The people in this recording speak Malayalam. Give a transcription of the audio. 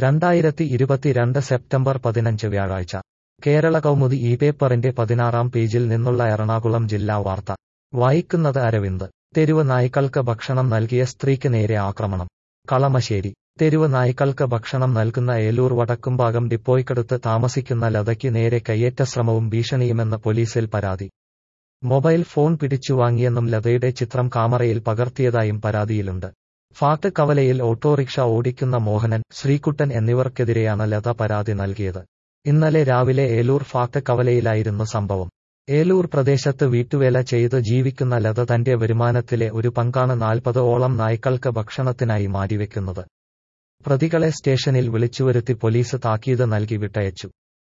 രണ്ടായിരത്തി ഇരുപത്തിരണ്ട് സെപ്റ്റംബർ പതിനഞ്ച് വ്യാഴാഴ്ച കേരള കൗമുദി ഈ പേപ്പറിന്റെ പതിനാറാം പേജിൽ നിന്നുള്ള എറണാകുളം ജില്ലാ വാർത്ത വായിക്കുന്നത് അരവിന്ദ് തെരുവ് നായ്ക്കൾക്ക് ഭക്ഷണം നൽകിയ സ്ത്രീക്ക് നേരെ ആക്രമണം കളമശ്ശേരി തെരുവ് നായ്ക്കൾക്ക് ഭക്ഷണം നൽകുന്ന ഏലൂർ വടക്കുംഭാഗം ഡിപ്പോയ്ക്കടുത്ത് താമസിക്കുന്ന ലതയ്ക്ക് നേരെ കയ്യേറ്റ ശ്രമവും ഭീഷണിയുമെന്ന് പോലീസിൽ പരാതി മൊബൈൽ ഫോൺ പിടിച്ചുവാങ്ങിയെന്നും ലതയുടെ ചിത്രം കാമറയിൽ പകർത്തിയതായും പരാതിയിലുണ്ട് ഫാക്ട് കവലയിൽ ഓട്ടോറിക്ഷ ഓടിക്കുന്ന മോഹനൻ ശ്രീകുട്ടൻ എന്നിവർക്കെതിരെയാണ് ലത പരാതി നൽകിയത് ഇന്നലെ രാവിലെ ഏലൂർ ഫാക്ട് കവലയിലായിരുന്നു സംഭവം ഏലൂർ പ്രദേശത്ത് വീട്ടുവേല ചെയ്ത് ജീവിക്കുന്ന ലത തന്റെ വരുമാനത്തിലെ ഒരു പങ്കാണ് നാൽപ്പത് ഓളം നായ്ക്കൾക്ക് ഭക്ഷണത്തിനായി മാറ്റിവെക്കുന്നത് പ്രതികളെ സ്റ്റേഷനിൽ വിളിച്ചുവരുത്തി പോലീസ് താക്കീത് നൽകി വിട്ടയച്ചു